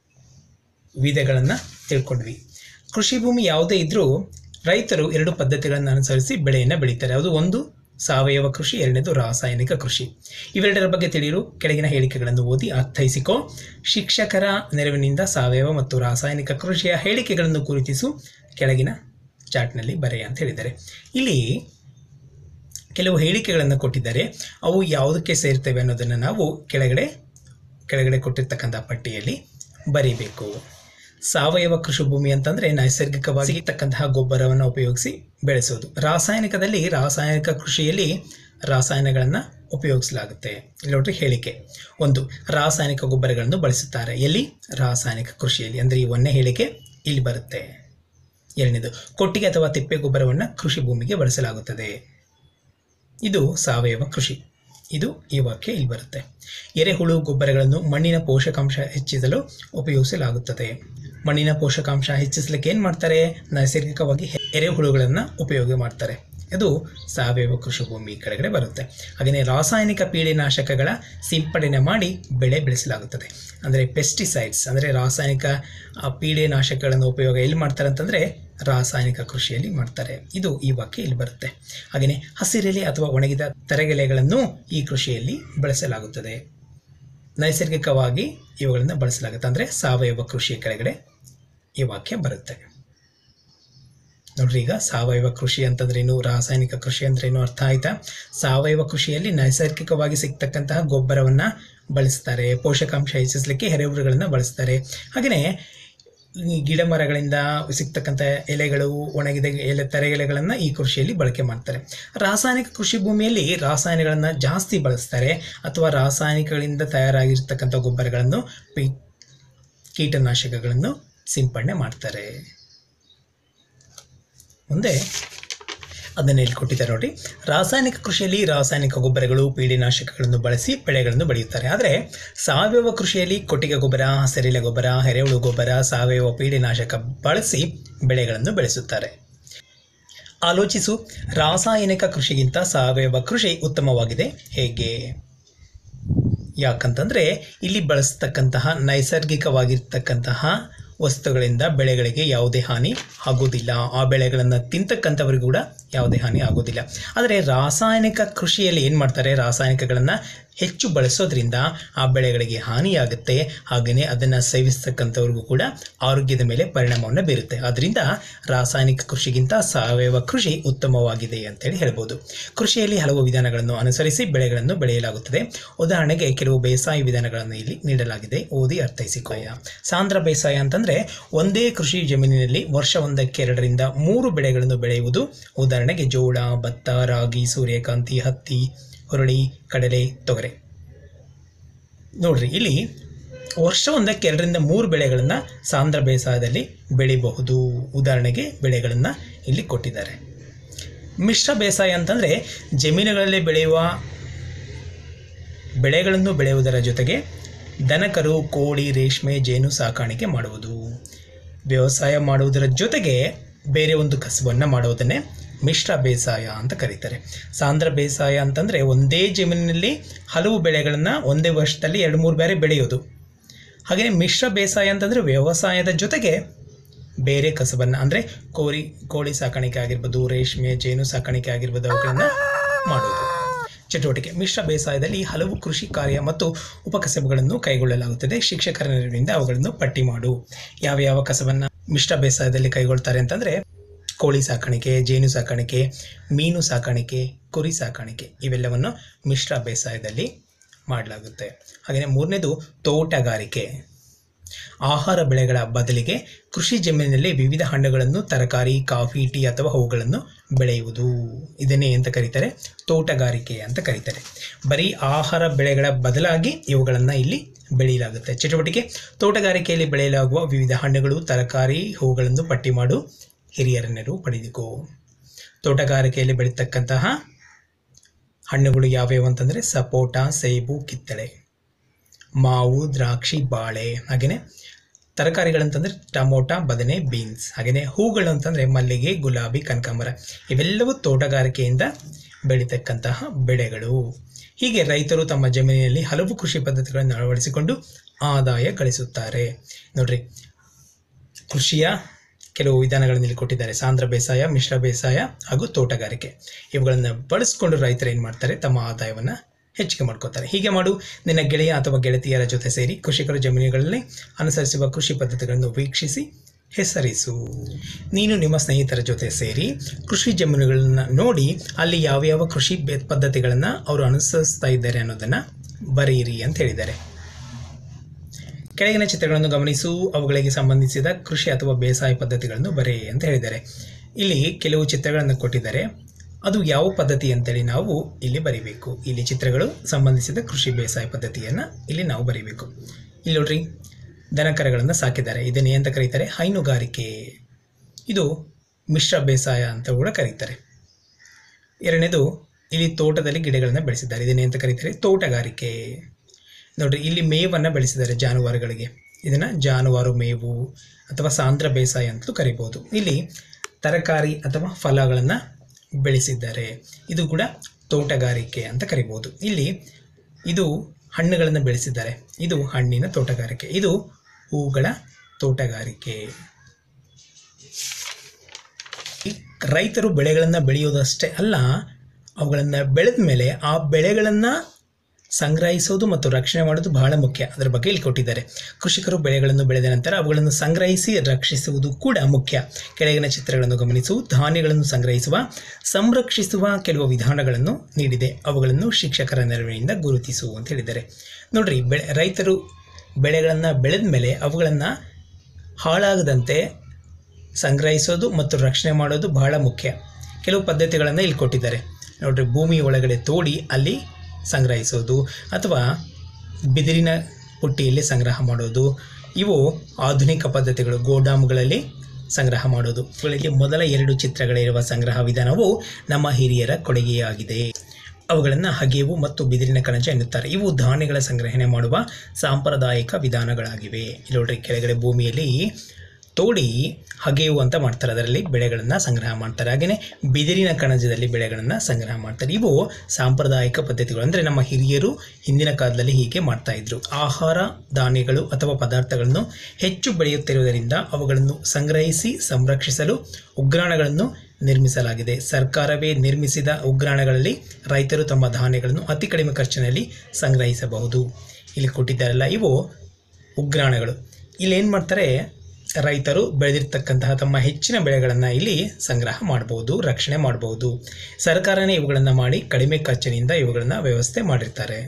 [SPEAKER 1] ವಿಧಗಳನ್ನು ತಿಳ್ಕೊಂಡ್ವಿ ಕೃಷಿ ಭೂಮಿ ಯಾವುದೇ ಇದ್ದರೂ ರೈತರು ಎರಡು ಪದ್ಧತಿಗಳನ್ನು ಅನುಸರಿಸಿ ಬೆಳೆಯನ್ನು ಬೆಳೀತಾರೆ ಅದು ಒಂದು ಸಾವಯವ ಕೃಷಿ ಎರಡನೇದು ರಾಸಾಯನಿಕ ಕೃಷಿ ಇವೆರಡರ ಬಗ್ಗೆ ತಿಳಿಯಲು ಕೆಳಗಿನ ಹೇಳಿಕೆಗಳನ್ನು ಓದಿ ಅರ್ಥೈಸಿಕೋ ಶಿಕ್ಷಕರ ನೆರವಿನಿಂದ ಸಾವಯವ ಮತ್ತು ರಾಸಾಯನಿಕ ಕೃಷಿಯ ಹೇಳಿಕೆಗಳನ್ನು ಗುರುತಿಸು ಕೆಳಗಿನ ಚಾರ್ಟ್ನಲ್ಲಿ ಬರೆಯ ಅಂತ ಹೇಳಿದ್ದಾರೆ ಇಲ್ಲಿ ಕೆಲವು ಹೇಳಿಕೆಗಳನ್ನು ಕೊಟ್ಟಿದ್ದಾರೆ ಅವು ಯಾವುದಕ್ಕೆ ಸೇರ್ತವೆ ಅನ್ನೋದನ್ನು ನಾವು ಕೆಳಗಡೆ ಕೆಳಗಡೆ ಕೊಟ್ಟಿರ್ತಕ್ಕಂಥ ಪಟ್ಟಿಯಲ್ಲಿ ಬರೀಬೇಕು ಸಾವಯವ ಕೃಷಿ ಭೂಮಿ ಅಂತಂದರೆ ನೈಸರ್ಗಿಕವಾಗಿ ಸಿಗತಕ್ಕಂತಹ ಗೊಬ್ಬರವನ್ನು ಉಪಯೋಗಿಸಿ ಬೆಳೆಸೋದು ರಾಸಾಯನಿಕದಲ್ಲಿ ರಾಸಾಯನಿಕ ಕೃಷಿಯಲ್ಲಿ ರಾಸಾಯನಗಳನ್ನು ಉಪಯೋಗಿಸಲಾಗುತ್ತೆ ಇಲ್ಲಿ ನೋಡ್ರಿ ಹೇಳಿಕೆ ಒಂದು ರಾಸಾಯನಿಕ ಗೊಬ್ಬರಗಳನ್ನು ಬಳಸುತ್ತಾರೆ ಎಲ್ಲಿ ರಾಸಾಯನಿಕ ಕೃಷಿಯಲ್ಲಿ ಅಂದರೆ ಈ ಒಂದನೇ ಹೇಳಿಕೆ ಇಲ್ಲಿ ಬರುತ್ತೆ ಎರಡನೇದು ಕೊಟ್ಟಿಗೆ ಅಥವಾ ತಿಪ್ಪೆ ಗೊಬ್ಬರವನ್ನು ಕೃಷಿ ಭೂಮಿಗೆ ಬಳಸಲಾಗುತ್ತದೆ ಇದು ಸಾವಯವ ಕೃಷಿ ಇದು ಈ ವಾಕ್ಯ ಇಲ್ಲಿ ಬರುತ್ತೆ ಎರೆಹುಳು ಗೊಬ್ಬರಗಳನ್ನು ಮಣ್ಣಿನ ಪೋಷಕಾಂಶ ಹೆಚ್ಚಿಸಲು ಉಪಯೋಗಿಸಲಾಗುತ್ತದೆ ಮಣ್ಣಿನ ಪೋಷಕಾಂಶ ಹೆಚ್ಚಿಸಲಿಕ್ಕೆ ಏನು ಮಾಡ್ತಾರೆ ನೈಸರ್ಗಿಕವಾಗಿ ಹೆ- ಎರೆಹುಳುಗಳನ್ನು ಉಪಯೋಗ ಮಾಡ್ತಾರೆ ಇದು ಸಾವಯವ ಕೃಷಿ ಭೂಮಿ ಕೆಳಗಡೆ ಬರುತ್ತೆ ಹಾಗೆಯೇ ರಾಸಾಯನಿಕ ಪೀಡೆನಾಶಕಗಳ ಸಿಂಪಡಣೆ ಮಾಡಿ ಬೆಳೆ ಬೆಳೆಸಲಾಗುತ್ತದೆ ಅಂದರೆ ಪೆಸ್ಟಿಸೈಡ್ಸ್ ಅಂದರೆ ರಾಸಾಯನಿಕ ಆ, ಪೀಡೆನಾಶಕಗಳನ್ನು ಉಪಯೋಗ ಎಲ್ಲಿ ಮಾಡ್ತಾರೆ ಅಂತಂದರೆ ರಾಸಾಯನಿಕ ಕೃಷಿಯಲ್ಲಿ ಮಾಡ್ತಾರೆ ಇದು ಈ ವಾಕ್ಯ ಇಲ್ಲಿ ಬರುತ್ತೆ ಹಾಗೆಯೇ ಹಸಿರೆಲೆ ಅಥವಾ ಒಣಗಿದ ತರಗೆಲೆಗಳನ್ನು ಈ ಕೃಷಿಯಲ್ಲಿ ಬಳಸಲಾಗುತ್ತದೆ ನೈಸರ್ಗಿಕವಾಗಿ ಇವುಗಳನ್ನು ಬಳಸಲಾಗುತ್ತೆ ಅಂದರೆ ಸಾವಯವ ಕೃಷಿಯ ಕೆಳಗಡೆ ಈ ವಾಕ್ಯ ಬರುತ್ತೆ ನೋಡ್ರಿ ಈಗ ಸಾವಯವ ಕೃಷಿ ಅಂತಂದ್ರೇನು ರಾಸಾಯನಿಕ ಕೃಷಿ ಅಂದ್ರೇನು ಅರ್ಥ ಆಯ್ತಾ ಸಾವಯವ ಕೃಷಿಯಲ್ಲಿ ನೈಸರ್ಗಿಕವಾಗಿ ಸಿಗ್ತಕ್ಕಂತಹ ಗೊಬ್ಬರವನ್ನು ಬಳಸ್ತಾರೆ ಪೋಷಕಾಂಶ ಹೆಚ್ಚಿಸಲಿಕ್ಕೆ ಎರೆಹುಳುಗಳನ್ನು ಬಳಸ್ತಾರೆ ಹಾಗೆಯೇ ಈ ಗಿಡ ಮರಗಳಿಂದ ಸಿಗ್ತಕ್ಕಂಥ ಎಲೆಗಳು ಒಣಗಿದ ಎಲೆ ತರೆಗೆಲೆಗಳನ್ನು ಈ ಕೃಷಿಯಲ್ಲಿ ಬಳಕೆ ಮಾಡ್ತಾರೆ ರಾಸಾಯನಿಕ ಕೃಷಿ ಭೂಮಿಯಲ್ಲಿ ರಾಸಾಯನಗಳನ್ನು ಜಾಸ್ತಿ ಬಳಸ್ತಾರೆ ಅಥವಾ ರಾಸಾಯನಿಕಗಳಿಂದ ತಯಾರಾಗಿರ್ತಕ್ಕಂಥ ಗೊಬ್ಬರಗಳನ್ನು ಪಿ ಕೀಟನಾಶಕಗಳನ್ನು ಸಿಂಪಡಣೆ ಮಾಡ್ತಾರೆ ಮುಂದೆ ಅದನ್ನು ಇಲ್ಲಿ ಕೊಟ್ಟಿದ್ದಾರೆ ನೋಡಿ ರಾಸಾಯನಿಕ ಕೃಷಿಯಲ್ಲಿ ರಾಸಾಯನಿಕ ಗೊಬ್ಬರಗಳು ಪೀಡಿನಾಶಕಗಳನ್ನು ಬಳಸಿ ಬೆಳೆಗಳನ್ನು ಬೆಳೆಯುತ್ತಾರೆ ಆದರೆ ಸಾವಯವ ಕೃಷಿಯಲ್ಲಿ ಕೊಟ್ಟಿಗೆ ಗೊಬ್ಬರ ಹಸಿರೆಲೆ ಗೊಬ್ಬರ ಎರೆಹುಳು ಗೊಬ್ಬರ ಸಾವಯವ ಪೀಡಿನಾಶಕ ಬಳಸಿ ಬೆಳೆಗಳನ್ನು ಬೆಳೆಸುತ್ತಾರೆ ಆಲೋಚಿಸು ರಾಸಾಯನಿಕ ಕೃಷಿಗಿಂತ ಸಾವಯವ ಕೃಷಿ ಉತ್ತಮವಾಗಿದೆ ಹೇಗೆ ಯಾಕಂತಂದರೆ ಇಲ್ಲಿ ಬಳಸ್ತಕ್ಕಂತಹ ನೈಸರ್ಗಿಕವಾಗಿರ್ತಕ್ಕಂತಹ ವಸ್ತುಗಳಿಂದ ಬೆಳೆಗಳಿಗೆ ಯಾವುದೇ ಹಾನಿ ಆಗೋದಿಲ್ಲ ಆ ಬೆಳೆಗಳನ್ನು ತಿಂತಕ್ಕಂಥವ್ರಿಗೂ ಕೂಡ ಯಾವುದೇ ಹಾನಿ ಆಗೋದಿಲ್ಲ ಆದರೆ ರಾಸಾಯನಿಕ ಕೃಷಿಯಲ್ಲಿ ಏನು ಮಾಡ್ತಾರೆ ರಾಸಾಯನಿಕಗಳನ್ನು ಹೆಚ್ಚು ಬಳಸೋದ್ರಿಂದ ಆ ಬೆಳೆಗಳಿಗೆ ಹಾನಿಯಾಗುತ್ತೆ ಹಾಗೆಯೇ ಅದನ್ನು ಸೇವಿಸ್ತಕ್ಕಂಥವ್ರಿಗೂ ಕೂಡ ಆರೋಗ್ಯದ ಮೇಲೆ ಪರಿಣಾಮವನ್ನು ಬೀರುತ್ತೆ ಆದ್ದರಿಂದ ರಾಸಾಯನಿಕ ಕೃಷಿಗಿಂತ ಸಾವಯವ ಕೃಷಿ ಉತ್ತಮವಾಗಿದೆ ಅಂತೇಳಿ ಹೇಳ್ಬೋದು ಕೃಷಿಯಲ್ಲಿ ಹಲವು ವಿಧಾನಗಳನ್ನು ಅನುಸರಿಸಿ ಬೆಳೆಗಳನ್ನು ಬೆಳೆಯಲಾಗುತ್ತದೆ ಉದಾಹರಣೆಗೆ ಕೆಲವು ಬೇಸಾಯ ವಿಧಾನಗಳನ್ನು ಇಲ್ಲಿ ನೀಡಲಾಗಿದೆ ಓದಿ ಅರ್ಥೈಸಿಕೊಳ್ಳ ಸಾಂದ್ರ ಬೇಸಾಯ ಅಂತಂದರೆ ಒಂದೇ ಕೃಷಿ ಜಮೀನಿನಲ್ಲಿ ವರ್ಷ ಒಂದಕ್ಕೆ ಎರಡರಿಂದ ಮೂರು ಬೆಳೆಗಳನ್ನು ಬೆಳೆಯುವುದು ಉದಾಹರಣೆಗೆ ಜೋಳ ಭತ್ತ ರಾಗಿ ಸೂರ್ಯಕಾಂತಿ ಹತ್ತಿ ಹುರುಳಿ ಕಡಲೆ ತೊಗರೆ ನೋಡ್ರಿ ಇಲ್ಲಿ ವರ್ಷ ಒಂದಕ್ಕೆ ಎರಡರಿಂದ ಮೂರು ಬೆಳೆಗಳನ್ನು ಸಾಂದ್ರ ಬೇಸಾಯದಲ್ಲಿ ಬೆಳಿಬಹುದು ಉದಾಹರಣೆಗೆ ಬೆಳೆಗಳನ್ನು ಇಲ್ಲಿ ಕೊಟ್ಟಿದ್ದಾರೆ ಮಿಶ್ರ ಬೇಸಾಯ ಅಂತಂದರೆ ಜಮೀನುಗಳಲ್ಲಿ ಬೆಳೆಯುವ ಬೆಳೆಗಳನ್ನು ಬೆಳೆಯುವುದರ ಜೊತೆಗೆ ದನಕರು ಕೋಳಿ ರೇಷ್ಮೆ ಜೇನು ಸಾಕಾಣಿಕೆ ಮಾಡುವುದು ವ್ಯವಸಾಯ ಮಾಡುವುದರ ಜೊತೆಗೆ ಬೇರೆ ಒಂದು ಕಸಬನ್ನು ಮಾಡುವುದನ್ನೇ ಮಿಶ್ರ ಬೇಸಾಯ ಅಂತ ಕರೀತಾರೆ ಸಾಂದ್ರ ಬೇಸಾಯ ಅಂತಂದರೆ ಒಂದೇ ಜಮೀನಿನಲ್ಲಿ ಹಲವು ಬೆಳೆಗಳನ್ನು ಒಂದೇ ವರ್ಷದಲ್ಲಿ ಎರಡು ಮೂರು ಬೇರೆ ಬೆಳೆಯೋದು ಹಾಗೆಯೇ ಮಿಶ್ರ ಬೇಸಾಯ ಅಂತಂದರೆ ವ್ಯವಸಾಯದ ಜೊತೆಗೆ ಬೇರೆ ಕಸಬನ್ನು ಅಂದರೆ ಕೋರಿ ಕೋಳಿ ಸಾಕಾಣಿಕೆ ಆಗಿರ್ಬೋದು ರೇಷ್ಮೆ ಜೇನು ಸಾಕಾಣಿಕೆ ಆಗಿರ್ಬೋದು ಅವುಗಳನ್ನು ಮಾಡೋದು ಚಟುವಟಿಕೆ ಮಿಶ್ರ ಬೇಸಾಯದಲ್ಲಿ ಹಲವು ಕೃಷಿ ಕಾರ್ಯ ಮತ್ತು ಉಪಕಸಬುಗಳನ್ನು ಕೈಗೊಳ್ಳಲಾಗುತ್ತದೆ ಶಿಕ್ಷಕರ ನೆರವಿನಿಂದ ಅವುಗಳನ್ನು ಪಟ್ಟಿ ಮಾಡು ಯಾವ ಯಾವ ಕಸಬನ್ನು ಮಿಶ್ರ ಬೇಸಾಯದಲ್ಲಿ ಕೈಗೊಳ್ತಾರೆ ಅಂತಂದರೆ ಕೋಳಿ ಸಾಕಾಣಿಕೆ ಜೇನು ಸಾಕಾಣಿಕೆ ಮೀನು ಸಾಕಾಣಿಕೆ ಕುರಿ ಸಾಕಾಣಿಕೆ ಇವೆಲ್ಲವನ್ನು ಮಿಶ್ರ ಬೇಸಾಯದಲ್ಲಿ ಮಾಡಲಾಗುತ್ತೆ ಹಾಗೆಯೇ ಮೂರನೇದು ತೋಟಗಾರಿಕೆ ಆಹಾರ ಬೆಳೆಗಳ ಬದಲಿಗೆ ಕೃಷಿ ಜಮೀನಿನಲ್ಲಿ ವಿವಿಧ ಹಣ್ಣುಗಳನ್ನು ತರಕಾರಿ ಕಾಫಿ ಟೀ ಅಥವಾ ಹೂಗಳನ್ನು ಬೆಳೆಯುವುದು ಇದನ್ನೇ ಅಂತ ಕರೀತಾರೆ ತೋಟಗಾರಿಕೆ ಅಂತ ಕರೀತಾರೆ ಬರೀ ಆಹಾರ ಬೆಳೆಗಳ ಬದಲಾಗಿ ಇವುಗಳನ್ನು ಇಲ್ಲಿ ಬೆಳೆಯಲಾಗುತ್ತೆ ಚಟುವಟಿಕೆ ತೋಟಗಾರಿಕೆಯಲ್ಲಿ ಬೆಳೆಯಲಾಗುವ ವಿವಿಧ ಹಣ್ಣುಗಳು ತರಕಾರಿ ಹೂಗಳನ್ನು ಪಟ್ಟಿ ಮಾಡು ಹಿರಿಯರ ನೆರವು ಪಡೆದುಕೋ ತೋಟಗಾರಿಕೆಯಲ್ಲಿ ಬೆಳೀತಕ್ಕಂತಹ ಹಣ್ಣುಗಳು ಯಾವ್ಯಾವು ಅಂತಂದರೆ ಸಪೋಟ ಸೇಬು ಕಿತ್ತಳೆ ಮಾವು ದ್ರಾಕ್ಷಿ ಬಾಳೆ ಹಾಗೆಯೇ ತರಕಾರಿಗಳಂತಂದರೆ ಟಮೋಟ ಬದನೆ ಬೀನ್ಸ್ ಹಾಗೆಯೇ ಹೂಗಳು ಅಂತಂದರೆ ಮಲ್ಲಿಗೆ ಗುಲಾಬಿ ಕನಕಾಂಬರ ಇವೆಲ್ಲವೂ ತೋಟಗಾರಿಕೆಯಿಂದ ಬೆಳೀತಕ್ಕಂತಹ ಬೆಳೆಗಳು ಹೀಗೆ ರೈತರು ತಮ್ಮ ಜಮೀನಿನಲ್ಲಿ ಹಲವು ಕೃಷಿ ಪದ್ಧತಿಗಳನ್ನು ಅಳವಡಿಸಿಕೊಂಡು ಆದಾಯ ಗಳಿಸುತ್ತಾರೆ ನೋಡ್ರಿ ಕೃಷಿಯ ಕೆಲವು ವಿಧಾನಗಳನ್ನು ಇಲ್ಲಿ ಕೊಟ್ಟಿದ್ದಾರೆ ಸಾಂದ್ರ ಬೇಸಾಯ ಮಿಶ್ರ ಬೇಸಾಯ ಹಾಗೂ ತೋಟಗಾರಿಕೆ ಇವುಗಳನ್ನು ಬಳಸ್ಕೊಂಡು ರೈತರು ಏನು ಮಾಡ್ತಾರೆ ತಮ್ಮ ಆದಾಯವನ್ನು ಹೆಚ್ಚಿಗೆ ಮಾಡ್ಕೋತಾರೆ ಹೀಗೆ ಮಾಡು ನಿನ್ನ ಗೆಳೆಯ ಅಥವಾ ಗೆಳತಿಯರ ಜೊತೆ ಸೇರಿ ಕೃಷಿಕರ ಜಮೀನುಗಳಲ್ಲಿ ಅನುಸರಿಸುವ ಕೃಷಿ ಪದ್ಧತಿಗಳನ್ನು ವೀಕ್ಷಿಸಿ ಹೆಸರಿಸು ನೀನು ನಿಮ್ಮ ಸ್ನೇಹಿತರ ಜೊತೆ ಸೇರಿ ಕೃಷಿ ಜಮೀನುಗಳನ್ನು ನೋಡಿ ಅಲ್ಲಿ ಯಾವ ಯಾವ ಕೃಷಿ ಬೆ- ಪದ್ಧತಿಗಳನ್ನು ಅವರು ಅನುಸರಿಸ್ತಾ ಇದ್ದಾರೆ ಅನ್ನೋದನ್ನು ಬರೆಯಿರಿ ಅಂತ ಹೇಳಿದ್ದಾರೆ ಕೆಳಗಿನ ಚಿತ್ರಗಳನ್ನು ಗಮನಿಸು ಅವುಗಳಿಗೆ ಸಂಬಂಧಿಸಿದ ಕೃಷಿ ಅಥವಾ ಬೇಸಾಯ ಪದ್ಧತಿಗಳನ್ನು ಬರೆ ಅಂತ ಹೇಳಿದ್ದಾರೆ ಇಲ್ಲಿ ಕೆಲವು ಚಿತ್ರಗಳನ್ನು ಕೊಟ್ಟಿದ್ದಾರೆ ಅದು ಯಾವ ಪದ್ಧತಿ ಅಂತೇಳಿ ನಾವು ಇಲ್ಲಿ ಬರಿಬೇಕು ಇಲ್ಲಿ ಚಿತ್ರಗಳು ಸಂಬಂಧಿಸಿದ ಕೃಷಿ ಬೇಸಾಯ ಪದ್ಧತಿಯನ್ನು ಇಲ್ಲಿ ನಾವು ಬರಿಬೇಕು ಇಲ್ಲಿ ನೋಡ್ರಿ ದನಕರಗಳನ್ನು ಸಾಕಿದ್ದಾರೆ ಇದನ್ನೇ ಅಂತ ಕರೀತಾರೆ ಹೈನುಗಾರಿಕೆ ಇದು ಮಿಶ್ರ ಬೇಸಾಯ ಅಂತ ಕೂಡ ಕರೀತಾರೆ ಎರಡನೇದು ಇಲ್ಲಿ ತೋಟದಲ್ಲಿ ಗಿಡಗಳನ್ನು ಬೆಳೆಸಿದ್ದಾರೆ ಇದನ್ನೇ ಅಂತ ಕರೀತಾರೆ ತೋಟಗಾರಿಕೆ ನೋಡ್ರಿ ಇಲ್ಲಿ ಮೇವನ್ನು ಬೆಳೆಸಿದ್ದಾರೆ ಜಾನುವಾರುಗಳಿಗೆ ಇದನ್ನು ಜಾನುವಾರು ಮೇವು ಅಥವಾ ಸಾಂದ್ರ ಬೇಸಾಯ ಅಂತಲೂ ಕರಿಬೋದು ಇಲ್ಲಿ ತರಕಾರಿ ಅಥವಾ ಫಲಗಳನ್ನು ಬೆಳೆಸಿದ್ದಾರೆ ಇದು ಕೂಡ ತೋಟಗಾರಿಕೆ ಅಂತ ಕರಿಬೋದು ಇಲ್ಲಿ ಇದು ಹಣ್ಣುಗಳನ್ನು ಬೆಳೆಸಿದ್ದಾರೆ ಇದು ಹಣ್ಣಿನ ತೋಟಗಾರಿಕೆ ಇದು ಹೂಗಳ ತೋಟಗಾರಿಕೆ ಈ ರೈತರು ಬೆಳೆಗಳನ್ನು ಬೆಳೆಯೋದಷ್ಟೇ ಅಲ್ಲ ಅವುಗಳನ್ನು ಬೆಳೆದ ಮೇಲೆ ಆ ಬೆಳೆಗಳನ್ನು ಸಂಗ್ರಹಿಸೋದು ಮತ್ತು ರಕ್ಷಣೆ ಮಾಡೋದು ಬಹಳ ಮುಖ್ಯ ಅದರ ಬಗ್ಗೆ ಇಲ್ಲಿ ಕೊಟ್ಟಿದ್ದಾರೆ ಕೃಷಿಕರು ಬೆಳೆಗಳನ್ನು ಬೆಳೆದ ನಂತರ ಅವುಗಳನ್ನು ಸಂಗ್ರಹಿಸಿ ರಕ್ಷಿಸುವುದು ಕೂಡ ಮುಖ್ಯ ಕೆಳಗಿನ ಚಿತ್ರಗಳನ್ನು ಗಮನಿಸು ಧಾನ್ಯಗಳನ್ನು ಸಂಗ್ರಹಿಸುವ ಸಂರಕ್ಷಿಸುವ ಕೆಲವು ವಿಧಾನಗಳನ್ನು ನೀಡಿದೆ ಅವುಗಳನ್ನು ಶಿಕ್ಷಕರ ನೆರವಿನಿಂದ ಗುರುತಿಸು ಅಂತ ಹೇಳಿದ್ದಾರೆ ನೋಡ್ರಿ ಬೆಳೆ ರೈತರು ಬೆಳೆಗಳನ್ನು ಬೆಳೆದ ಮೇಲೆ ಅವುಗಳನ್ನು ಹಾಳಾಗದಂತೆ ಸಂಗ್ರಹಿಸೋದು ಮತ್ತು ರಕ್ಷಣೆ ಮಾಡೋದು ಬಹಳ ಮುಖ್ಯ ಕೆಲವು ಪದ್ಧತಿಗಳನ್ನು ಇಲ್ಲಿ ಕೊಟ್ಟಿದ್ದಾರೆ ನೋಡ್ರಿ ಭೂಮಿ ಒಳಗಡೆ ತೋಡಿ ಅಲ್ಲಿ ಸಂಗ್ರಹಿಸೋದು ಅಥವಾ ಬಿದಿರಿನ ಪುಟ್ಟಿಯಲ್ಲಿ ಸಂಗ್ರಹ ಮಾಡೋದು ಇವು ಆಧುನಿಕ ಪದ್ಧತಿಗಳು ಗೋಡಾಮ್ಗಳಲ್ಲಿ ಸಂಗ್ರಹ ಮಾಡೋದು ಇವುಗಳಿಗೆ ಮೊದಲ ಎರಡು ಚಿತ್ರಗಳಿರುವ ಸಂಗ್ರಹ ವಿಧಾನವು ನಮ್ಮ ಹಿರಿಯರ ಕೊಡುಗೆಯಾಗಿದೆ ಅವುಗಳನ್ನು ಹಗೆವು ಮತ್ತು ಬಿದಿರಿನ ಕಣಜ ಎನ್ನುತ್ತಾರೆ ಇವು ಧಾನ್ಯಗಳ ಸಂಗ್ರಹಣೆ ಮಾಡುವ ಸಾಂಪ್ರದಾಯಿಕ ವಿಧಾನಗಳಾಗಿವೆ ಇಲ್ಲಿ ನೋಡ್ರಿ ಕೆಳಗಡೆ ಭೂಮಿಯಲ್ಲಿ ತೋಡಿ ಹಗೆವು ಅಂತ ಮಾಡ್ತಾರೆ ಅದರಲ್ಲಿ ಬೆಳೆಗಳನ್ನು ಸಂಗ್ರಹ ಮಾಡ್ತಾರೆ ಹಾಗೆಯೇ ಬಿದಿರಿನ ಕಣಜದಲ್ಲಿ ಬೆಳೆಗಳನ್ನು ಸಂಗ್ರಹ ಮಾಡ್ತಾರೆ ಇವು ಸಾಂಪ್ರದಾಯಿಕ ಪದ್ಧತಿಗಳು ಅಂದರೆ ನಮ್ಮ ಹಿರಿಯರು ಹಿಂದಿನ ಕಾಲದಲ್ಲಿ ಹೀಗೆ ಮಾಡ್ತಾ ಇದ್ರು ಆಹಾರ ಧಾನ್ಯಗಳು ಅಥವಾ ಪದಾರ್ಥಗಳನ್ನು ಹೆಚ್ಚು ಬೆಳೆಯುತ್ತಿರುವುದರಿಂದ ಅವುಗಳನ್ನು ಸಂಗ್ರಹಿಸಿ ಸಂರಕ್ಷಿಸಲು ಉಗ್ರಾಣಗಳನ್ನು ನಿರ್ಮಿಸಲಾಗಿದೆ ಸರ್ಕಾರವೇ ನಿರ್ಮಿಸಿದ ಉಗ್ರಾಣಗಳಲ್ಲಿ ರೈತರು ತಮ್ಮ ಧಾನ್ಯಗಳನ್ನು ಅತಿ ಕಡಿಮೆ ಖರ್ಚಿನಲ್ಲಿ ಸಂಗ್ರಹಿಸಬಹುದು ಇಲ್ಲಿ ಕೊಟ್ಟಿದ್ದಾರಲ್ಲ ಇವು ಉಗ್ರಾಣಗಳು ಇಲ್ಲಿ ಏನು ಮಾಡ್ತಾರೆ ರೈತರು ಬೆಳೆದಿರ್ತಕ್ಕಂತಹ ತಮ್ಮ ಹೆಚ್ಚಿನ ಬೆಳೆಗಳನ್ನು ಇಲ್ಲಿ ಸಂಗ್ರಹ ಮಾಡಬಹುದು ರಕ್ಷಣೆ ಮಾಡಬಹುದು ಸರ್ಕಾರನೇ ಇವುಗಳನ್ನು ಮಾಡಿ ಕಡಿಮೆ ಖರ್ಚಿನಿಂದ ಇವುಗಳನ್ನು ವ್ಯವಸ್ಥೆ ಮಾಡಿರ್ತಾರೆ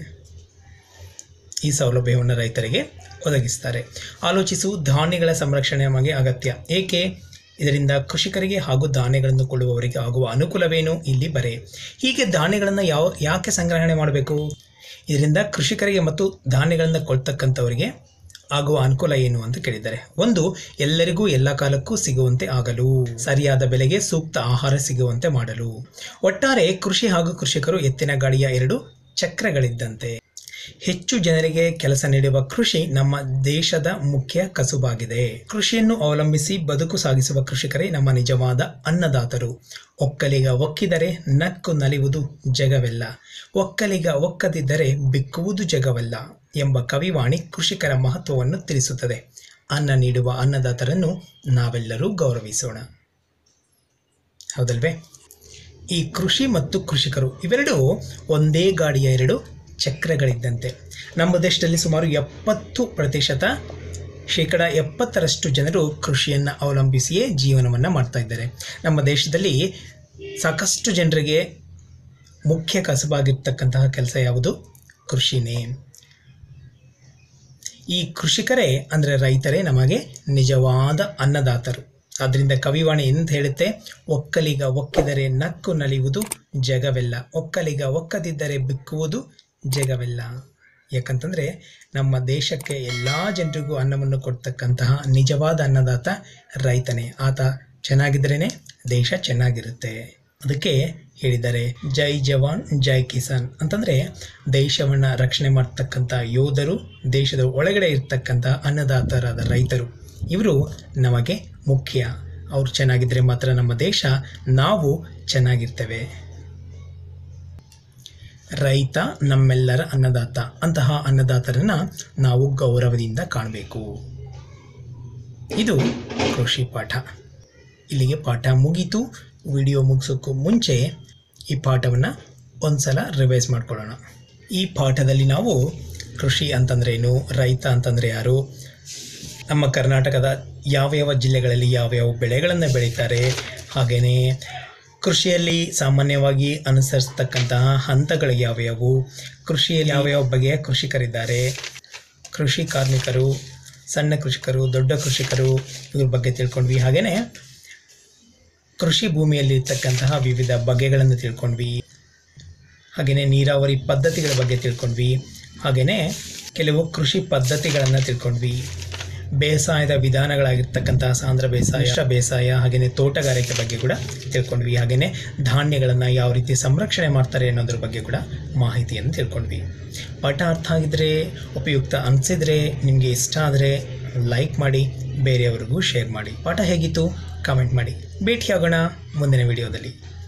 [SPEAKER 1] ಈ ಸೌಲಭ್ಯವನ್ನು ರೈತರಿಗೆ ಒದಗಿಸ್ತಾರೆ ಆಲೋಚಿಸು ಧಾನ್ಯಗಳ ಸಂರಕ್ಷಣೆ ನಮಗೆ ಅಗತ್ಯ ಏಕೆ ಇದರಿಂದ ಕೃಷಿಕರಿಗೆ ಹಾಗೂ ಧಾನ್ಯಗಳನ್ನು ಕೊಳ್ಳುವವರಿಗೆ ಆಗುವ ಅನುಕೂಲವೇನು ಇಲ್ಲಿ ಬರೆ ಹೀಗೆ ಧಾನ್ಯಗಳನ್ನು ಯಾವ ಯಾಕೆ ಸಂಗ್ರಹಣೆ ಮಾಡಬೇಕು ಇದರಿಂದ ಕೃಷಿಕರಿಗೆ ಮತ್ತು ಧಾನ್ಯಗಳನ್ನು ಕೊಳ್ತಕ್ಕಂಥವರಿಗೆ ಆಗುವ ಅನುಕೂಲ ಏನು ಅಂತ ಕೇಳಿದ್ದಾರೆ ಒಂದು ಎಲ್ಲರಿಗೂ ಎಲ್ಲ ಕಾಲಕ್ಕೂ ಸಿಗುವಂತೆ ಆಗಲು ಸರಿಯಾದ ಬೆಲೆಗೆ ಸೂಕ್ತ ಆಹಾರ ಸಿಗುವಂತೆ ಮಾಡಲು ಒಟ್ಟಾರೆ ಕೃಷಿ ಹಾಗೂ ಕೃಷಿಕರು ಎತ್ತಿನ ಗಾಡಿಯ ಎರಡು ಚಕ್ರಗಳಿದ್ದಂತೆ ಹೆಚ್ಚು ಜನರಿಗೆ ಕೆಲಸ ನೀಡುವ ಕೃಷಿ ನಮ್ಮ ದೇಶದ ಮುಖ್ಯ ಕಸುಬಾಗಿದೆ ಕೃಷಿಯನ್ನು ಅವಲಂಬಿಸಿ ಬದುಕು ಸಾಗಿಸುವ ಕೃಷಿಕರೇ ನಮ್ಮ ನಿಜವಾದ ಅನ್ನದಾತರು ಒಕ್ಕಲಿಗ ಒಕ್ಕಿದರೆ ನಕ್ಕು ನಲಿಯುವುದು ಜಗವೆಲ್ಲ ಒಕ್ಕಲಿಗ ಒಕ್ಕದಿದ್ದರೆ ಬಿಕ್ಕುವುದು ಜಗವಲ್ಲ ಎಂಬ ಕವಿವಾಣಿ ಕೃಷಿಕರ ಮಹತ್ವವನ್ನು ತಿಳಿಸುತ್ತದೆ ಅನ್ನ ನೀಡುವ ಅನ್ನದಾತರನ್ನು ನಾವೆಲ್ಲರೂ ಗೌರವಿಸೋಣ ಹೌದಲ್ವೇ ಈ ಕೃಷಿ ಮತ್ತು ಕೃಷಿಕರು ಇವೆರಡು ಒಂದೇ ಗಾಡಿಯ ಎರಡು ಚಕ್ರಗಳಿದ್ದಂತೆ ನಮ್ಮ ದೇಶದಲ್ಲಿ ಸುಮಾರು ಎಪ್ಪತ್ತು ಪ್ರತಿಶತ ಶೇಕಡ ಎಪ್ಪತ್ತರಷ್ಟು ಜನರು ಕೃಷಿಯನ್ನು ಅವಲಂಬಿಸಿಯೇ ಜೀವನವನ್ನು ಮಾಡ್ತಾ ಇದ್ದಾರೆ ನಮ್ಮ ದೇಶದಲ್ಲಿ ಸಾಕಷ್ಟು ಜನರಿಗೆ ಮುಖ್ಯ ಕಸಬಾಗಿರ್ತಕ್ಕಂತಹ ಕೆಲಸ ಯಾವುದು ಕೃಷಿನೇ ಈ ಕೃಷಿಕರೇ ಅಂದರೆ ರೈತರೇ ನಮಗೆ ನಿಜವಾದ ಅನ್ನದಾತರು ಆದ್ದರಿಂದ ಕವಿವಾಣಿ ಎಂತ ಹೇಳುತ್ತೆ ಒಕ್ಕಲಿಗ ಒಕ್ಕಿದರೆ ನಕ್ಕು ನಲಿಯುವುದು ಜಗವೆಲ್ಲ ಒಕ್ಕಲಿಗ ಒಕ್ಕದಿದ್ದರೆ ಬಿಕ್ಕುವುದು ಜಗವೆಲ್ಲ ಯಾಕಂತಂದರೆ ನಮ್ಮ ದೇಶಕ್ಕೆ ಎಲ್ಲ ಜನರಿಗೂ ಅನ್ನವನ್ನು ಕೊಡ್ತಕ್ಕಂತಹ ನಿಜವಾದ ಅನ್ನದಾತ ರೈತನೇ ಆತ ಚೆನ್ನಾಗಿದ್ರೇ ದೇಶ ಚೆನ್ನಾಗಿರುತ್ತೆ ಅದಕ್ಕೆ ಹೇಳಿದ್ದಾರೆ ಜೈ ಜವಾನ್ ಜೈ ಕಿಸಾನ್ ಅಂತಂದರೆ ದೇಶವನ್ನು ರಕ್ಷಣೆ ಮಾಡ್ತಕ್ಕಂಥ ಯೋಧರು ದೇಶದ ಒಳಗಡೆ ಇರ್ತಕ್ಕಂಥ ಅನ್ನದಾತರಾದ ರೈತರು ಇವರು ನಮಗೆ ಮುಖ್ಯ ಅವ್ರು ಚೆನ್ನಾಗಿದ್ದರೆ ಮಾತ್ರ ನಮ್ಮ ದೇಶ ನಾವು ಚೆನ್ನಾಗಿರ್ತೇವೆ ರೈತ ನಮ್ಮೆಲ್ಲರ ಅನ್ನದಾತ ಅಂತಹ ಅನ್ನದಾತರನ್ನ ನಾವು ಗೌರವದಿಂದ ಕಾಣಬೇಕು ಇದು ಕೃಷಿ ಪಾಠ ಇಲ್ಲಿಗೆ ಪಾಠ ಮುಗೀತು ವಿಡಿಯೋ ಮುಗಿಸೋಕ್ಕೂ ಮುಂಚೆ ಈ ಪಾಠವನ್ನು ಒಂದ್ಸಲ ರಿವೈಸ್ ಮಾಡ್ಕೊಳ್ಳೋಣ ಈ ಪಾಠದಲ್ಲಿ ನಾವು ಕೃಷಿ ಅಂತಂದ್ರೇನು ರೈತ ಅಂತಂದರೆ ಯಾರು ನಮ್ಮ ಕರ್ನಾಟಕದ ಯಾವ ಯಾವ ಜಿಲ್ಲೆಗಳಲ್ಲಿ ಯಾವ್ಯಾವ ಬೆಳೆಗಳನ್ನು ಬೆಳೀತಾರೆ ಹಾಗೆಯೇ ಕೃಷಿಯಲ್ಲಿ ಸಾಮಾನ್ಯವಾಗಿ ಅನುಸರಿಸ್ತಕ್ಕಂತಹ ಹಂತಗಳು ಯಾವ್ಯಾವು ಕೃಷಿಯಲ್ಲಿ ಯಾವ್ಯಾವ ಬಗೆಯ ಕೃಷಿಕರಿದ್ದಾರೆ ಕೃಷಿ ಕಾರ್ಮಿಕರು ಸಣ್ಣ ಕೃಷಿಕರು ದೊಡ್ಡ ಕೃಷಿಕರು ಇದ್ರ ಬಗ್ಗೆ ತಿಳ್ಕೊಂಡ್ವಿ ಹಾಗೆಯೇ ಕೃಷಿ ಭೂಮಿಯಲ್ಲಿ ಇರ್ತಕ್ಕಂತಹ ವಿವಿಧ ಬಗೆಗಳನ್ನು ತಿಳ್ಕೊಂಡ್ವಿ ಹಾಗೆಯೇ ನೀರಾವರಿ ಪದ್ಧತಿಗಳ ಬಗ್ಗೆ ತಿಳ್ಕೊಂಡ್ವಿ ಹಾಗೆಯೇ ಕೆಲವು ಕೃಷಿ ಪದ್ಧತಿಗಳನ್ನು ತಿಳ್ಕೊಂಡ್ವಿ ಬೇಸಾಯದ ವಿಧಾನಗಳಾಗಿರ್ತಕ್ಕಂತಹ ಸಾಂದ್ರ ಬೇಸಾಯ ಮಿಶ್ರ ಬೇಸಾಯ ಹಾಗೆಯೇ ತೋಟಗಾರಿಕೆ ಬಗ್ಗೆ ಕೂಡ ತಿಳ್ಕೊಂಡ್ವಿ ಹಾಗೆಯೇ ಧಾನ್ಯಗಳನ್ನು ಯಾವ ರೀತಿ ಸಂರಕ್ಷಣೆ ಮಾಡ್ತಾರೆ ಅನ್ನೋದ್ರ ಬಗ್ಗೆ ಕೂಡ ಮಾಹಿತಿಯನ್ನು ತಿಳ್ಕೊಂಡ್ವಿ ಪಾಠ ಅರ್ಥ ಆಗಿದ್ರೆ ಉಪಯುಕ್ತ ಅನಿಸಿದ್ರೆ ನಿಮಗೆ ಇಷ್ಟ ಆದರೆ ಲೈಕ್ ಮಾಡಿ ಬೇರೆಯವರಿಗೂ ಶೇರ್ ಮಾಡಿ ಪಾಠ ಹೇಗಿತ್ತು ಕಾಮೆಂಟ್ ಮಾಡಿ ಭೇಟಿಯಾಗೋಣ ಮುಂದಿನ ವಿಡಿಯೋದಲ್ಲಿ